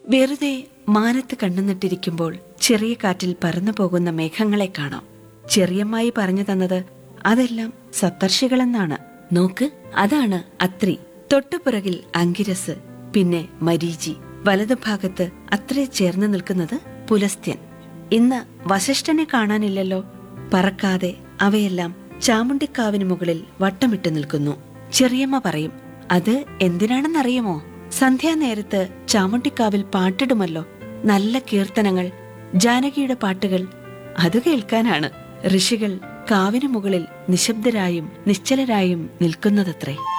വെറുതെ മാനത്ത് കണ്ണുനട്ടിരിക്കുമ്പോൾ ചെറിയ കാറ്റിൽ പറന്നു പോകുന്ന മേഘങ്ങളെ കാണാം ചെറിയമ്മായി പറഞ്ഞു തന്നത് അതെല്ലാം സപ്തർഷികളെന്നാണ് നോക്ക് അതാണ് അത്രി തൊട്ടുപിറകിൽ അങ്കിരസ് പിന്നെ മരീചി വലതുഭാഗത്ത് അത്രേ ചേർന്ന് നിൽക്കുന്നത് പുലസ്ത്യൻ ഇന്ന് വശിഷ്ഠനെ കാണാനില്ലല്ലോ പറക്കാതെ അവയെല്ലാം ചാമുണ്ടിക്കാവിന് മുകളിൽ വട്ടമിട്ട് നിൽക്കുന്നു ചെറിയമ്മ പറയും അത് എന്തിനാണെന്നറിയുമോ സന്ധ്യാനേരത്ത് ചാമുണ്ടിക്കാവിൽ പാട്ടിടുമല്ലോ നല്ല കീർത്തനങ്ങൾ ജാനകിയുടെ പാട്ടുകൾ അത് കേൾക്കാനാണ് ഋഷികൾ കാവിനു മുകളിൽ നിശബ്ദരായും നിശ്ചലരായും നിൽക്കുന്നതത്രേ